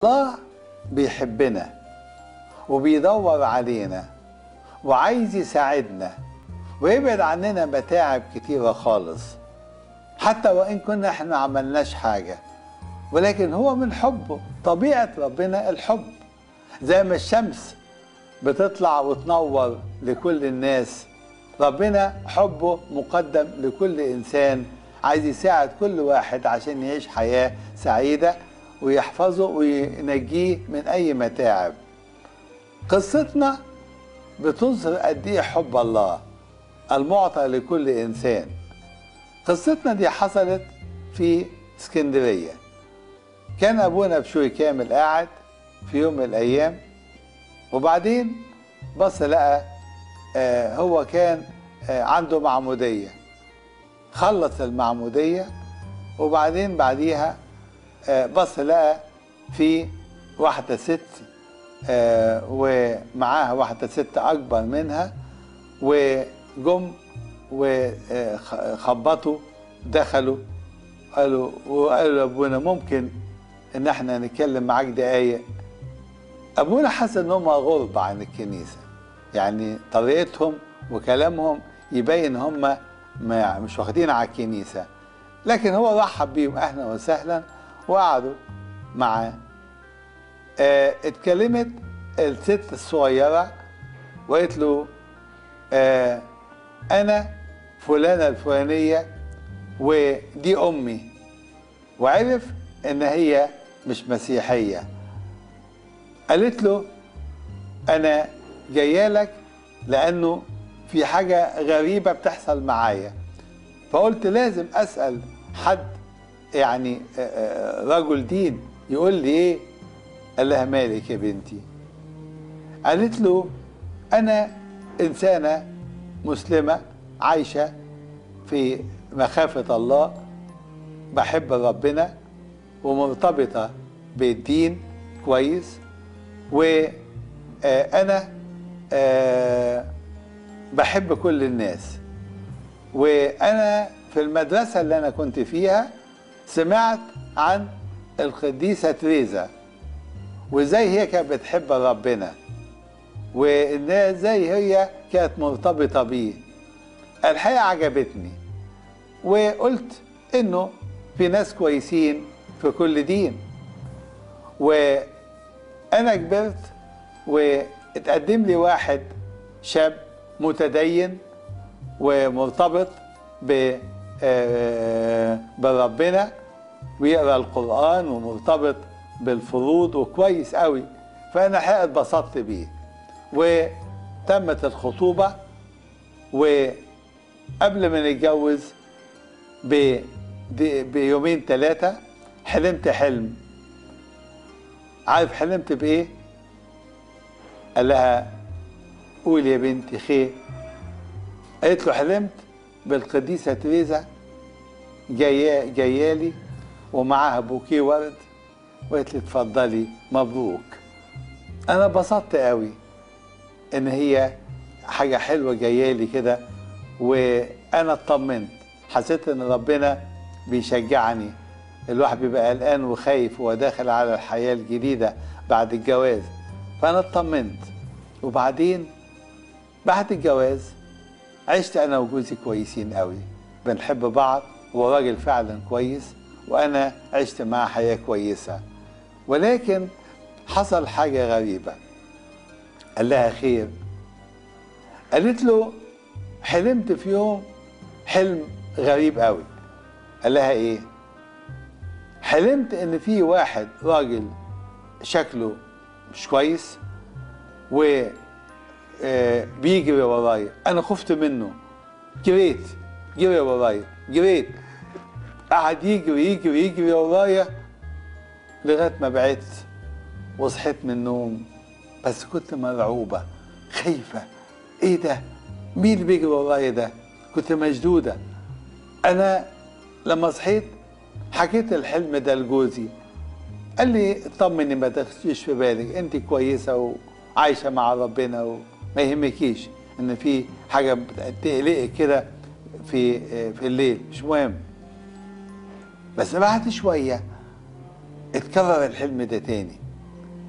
الله بيحبنا وبيدور علينا وعايز يساعدنا ويبعد عننا متاعب كتيرة خالص حتى وإن كنا احنا ما عملناش حاجة ولكن هو من حبه طبيعة ربنا الحب زي ما الشمس بتطلع وتنور لكل الناس ربنا حبه مقدم لكل إنسان عايز يساعد كل واحد عشان يعيش حياة سعيدة ويحفظه وينجيه من أي متاعب قصتنا بتظهر قد إيه حب الله المعطى لكل إنسان قصتنا دي حصلت في اسكندرية كان أبونا بشوي كامل قاعد في يوم من الأيام وبعدين بص لقى آه هو كان آه عنده معمودية خلص المعمودية وبعدين بعديها آه بص لقى في واحدة ست آه ومعاها واحدة ست أكبر منها وجم وخبطوا دخلوا قالوا وقالوا لابونا ممكن ان احنا نتكلم معاك دقايق ابونا حس ان هم غرب عن الكنيسه يعني طريقتهم وكلامهم يبين هم ما مش واخدين على الكنيسه لكن هو رحب بيهم اهلا وسهلا وقعدوا معاه اه اتكلمت الست الصغيره وقالت له اه انا فلانه الفلانيه ودي امي وعرف ان هي مش مسيحيه قالت له انا جايه لك لانه في حاجه غريبه بتحصل معايا فقلت لازم اسال حد يعني رجل دين يقول لي ايه قال لها مالك يا بنتي قالت له انا انسانه مسلمه عايشه في مخافه الله بحب ربنا ومرتبطه بالدين كويس وانا بحب كل الناس وانا في المدرسه اللي انا كنت فيها سمعت عن القديسه تريزا وازاي هي كانت بتحب ربنا وانها ازاي هي كانت مرتبطه بيه الحقيقه عجبتني وقلت انه في ناس كويسين في كل دين وانا كبرت واتقدم لي واحد شاب متدين ومرتبط ب بربنا ويقرا القران ومرتبط بالفروض وكويس قوي فانا حقيقه اتبسطت بيه وتمت الخطوبه وقبل ما نتجوز بيومين ثلاثه حلمت حلم عارف حلمت بايه قال لها قول يا بنتي خير قالت له حلمت بالقديسه تريزا جايه جايالي ومعاها بوكيه ورد وقالت لي اتفضلي مبروك انا انبسطت قوي ان هي حاجه حلوه جايالي كده وانا اطمنت حسيت ان ربنا بيشجعني الواحد بيبقى قلقان وخايف وهو داخل على الحياه الجديده بعد الجواز فانا اطمنت وبعدين بعد الجواز عشت انا وجوزي كويسين قوي بنحب بعض هو راجل فعلا كويس وانا عشت معاه حياه كويسه ولكن حصل حاجه غريبه قال لها خير قالت له حلمت في يوم حلم غريب قوي قال لها ايه حلمت ان في واحد راجل شكله مش كويس و بيجري ورايا انا خفت منه جريت جري ورايا جريت قعد يجري يجري يجري ورايا لغايه ما بعدت وصحيت من النوم بس كنت مرعوبه خايفه ايه ده مين اللي بيجري ورايا ده كنت مشدوده انا لما صحيت حكيت الحلم ده لجوزي قال لي اطمني ما تاخديش في بالك انت كويسه وعايشه مع ربنا وما يهمكيش ان في حاجه تقلقك كده في في الليل مش مهم بس بعد شويه اتكرر الحلم ده تاني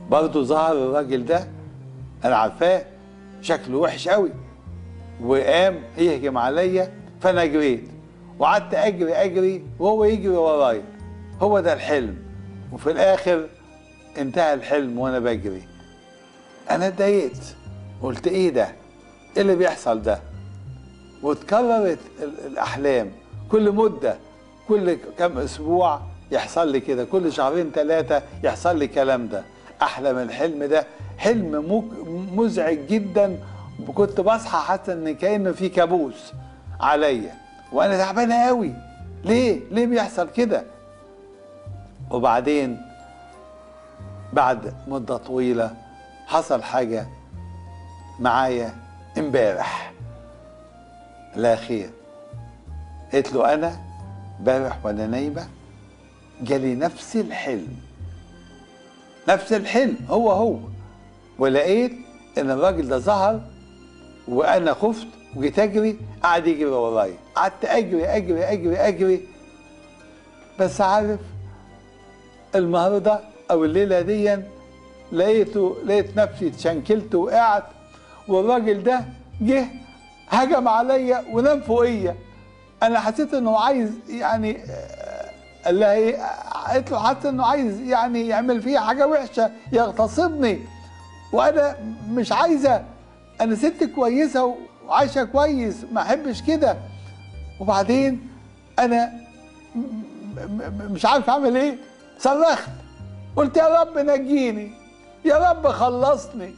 برضه ظهر الراجل ده انا عارفاه شكله وحش قوي وقام يهجم عليا فانا جريت وقعدت اجري اجري وهو يجري ورايا هو ده الحلم وفي الاخر انتهى الحلم وانا بجري انا اتضايقت قلت ايه ده ايه اللي بيحصل ده واتكررت ال- الاحلام كل مده كل كم اسبوع يحصل لي كده كل شهرين ثلاثه يحصل لي الكلام ده احلم الحلم ده حلم مك- مزعج جدا كنت بصحى حتى ان كانه في كابوس عليا وانا تعبانه قوي ليه ليه بيحصل كده وبعدين بعد مده طويله حصل حاجه معايا امبارح لا خير قلت له انا امبارح وانا نايمه جالي نفس الحلم نفس الحلم هو هو ولقيت ان الراجل ده ظهر وانا خفت وجيت اجري قعد يجري ورايا قعدت اجري اجري اجري اجري بس عارف النهارده او الليله دي لقيته لقيت نفسي اتشنكلت وقعت والراجل ده جه هجم عليا ونام فوقيا انا حسيت انه عايز يعني آه، قال لها ايه قالت له حاسس انه عايز يعني يعمل فيها حاجه وحشه يغتصبني وانا مش عايزه انا ست كويسه وعايشه كويس ما احبش كده وبعدين انا م- م- مش عارف اعمل ايه صرخت قلت يا رب نجيني يا رب خلصني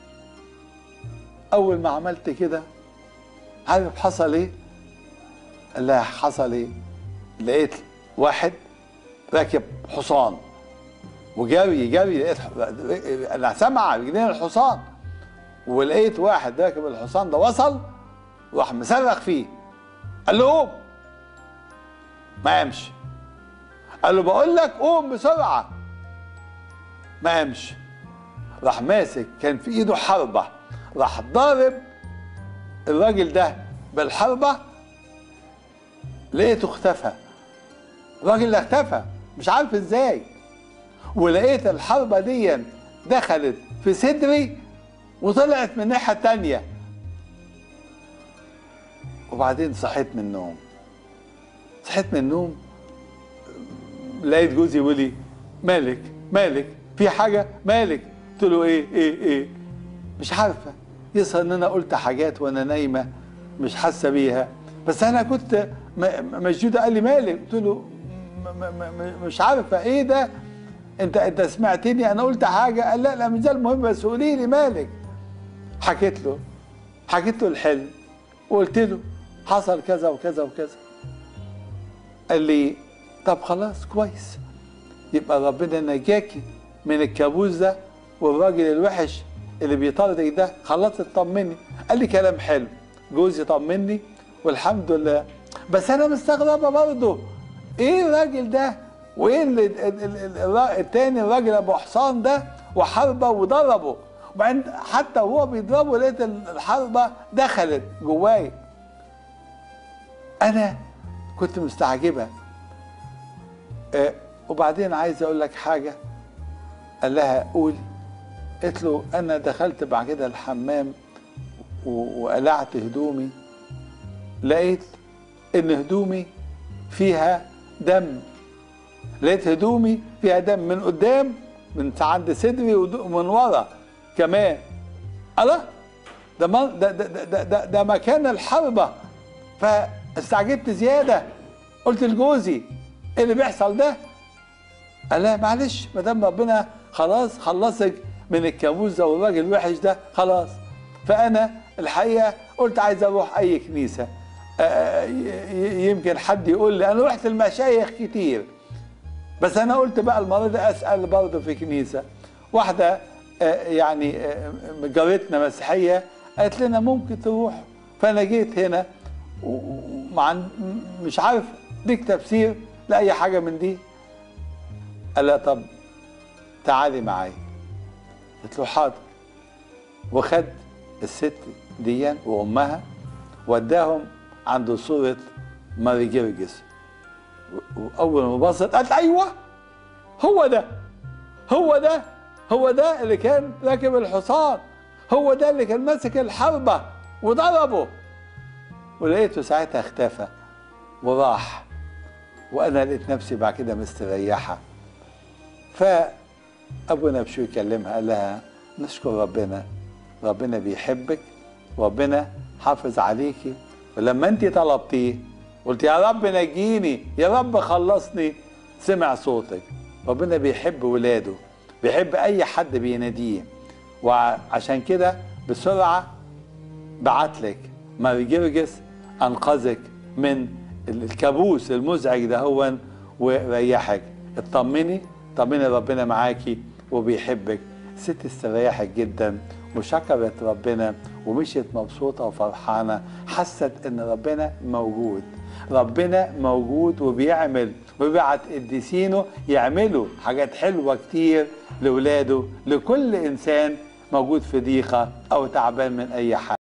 اول ما عملت كده عارف حصل ايه قال لها حصل ايه لقيت واحد راكب حصان وجري جري لقيت انا سامع رجلين الحصان ولقيت واحد راكب الحصان ده وصل راح مصرخ فيه قال له قوم ما قامش قال له بقول لك قوم بسرعه ما قامش راح ماسك كان في ايده حربه راح ضارب الراجل ده بالحربه لقيته اختفى الراجل ده اختفى مش عارف ازاي ولقيت الحربه دي دخلت في صدري وطلعت من الناحيه التانيه وبعدين صحيت من النوم صحيت من النوم لقيت جوزي يقول لي مالك مالك في حاجه مالك قلت له ايه ايه ايه مش عارفه يظهر ان انا قلت حاجات وانا نايمه مش حاسه بيها بس انا كنت م- م- مشدوده قال لي مالك قلت له م- م- م- مش عارفه ايه ده انت انت سمعتني انا قلت حاجه قال لا لا مش ده المهم بس قولي لي مالك حكيت له حكيت له الحلم وقلت له حصل كذا وكذا وكذا قال لي طب خلاص كويس يبقى ربنا نجاكي من الكابوس ده والراجل الوحش اللي بيطاردك ده خلاص اطمني قال لي كلام حلو جوزي طمني والحمد لله بس انا مستغربه برضه ايه الراجل ده وايه ال- ال- ال- ال- الرا- التاني الراجل ابو حصان ده وحربه وضربه وبعدين حتى وهو بيضربه لقيت ال- الحربه دخلت جواي انا كنت مستعجبه آه، وبعدين عايز اقول لك حاجه قال لها قولي قلت له انا دخلت بعد كده الحمام و- وقلعت هدومي لقيت ان هدومي فيها دم لقيت هدومي فيها دم من قدام من عند صدري ود- ومن ورا كمان الله ده ما- ده ده ده, ده, ده, ده مكان الحربه فاستعجبت زياده قلت لجوزي ايه اللي بيحصل ده؟ قال لا معلش ما دام ربنا خلاص خلصك من الكابوس ده والراجل الوحش ده خلاص فانا الحقيقه قلت عايز اروح اي كنيسه آه، ي- ي- يمكن حد يقول لي انا رحت المشايخ كتير بس انا قلت بقى المره دي اسال برضه في كنيسه واحده آه، يعني آه، جارتنا مسيحيه قالت لنا ممكن تروح فانا جيت هنا ومع مش عارف ليك تفسير لاي حاجه من دي قال لها طب تعالي معايا قلت له حاضر وخد الست دي وامها وداهم عند صوره ماري جرجس و- واول ما بصت قالت ايوه هو ده هو ده هو ده اللي كان راكب الحصان هو ده اللي كان ماسك الحربة وضربه ولقيته ساعتها اختفى وراح وانا لقيت نفسي بعد كده مستريحه فابونا بشو يكلمها قال لها نشكر ربنا ربنا بيحبك ربنا حافظ عليكي ولما انت طلبتيه قلت يا رب نجيني يا رب خلصني سمع صوتك ربنا بيحب ولاده بيحب اي حد بيناديه وعشان كده بسرعه بعت لك ماري جرجس انقذك من الكابوس المزعج ده هو وريحك اطمني طمني ربنا معاكي وبيحبك ست استريحت جدا وشكرت ربنا ومشيت مبسوطة وفرحانة حست ان ربنا موجود ربنا موجود وبيعمل وبيبعت قديسينه يعملوا حاجات حلوة كتير لولاده لكل انسان موجود في ضيقة او تعبان من اي حاجة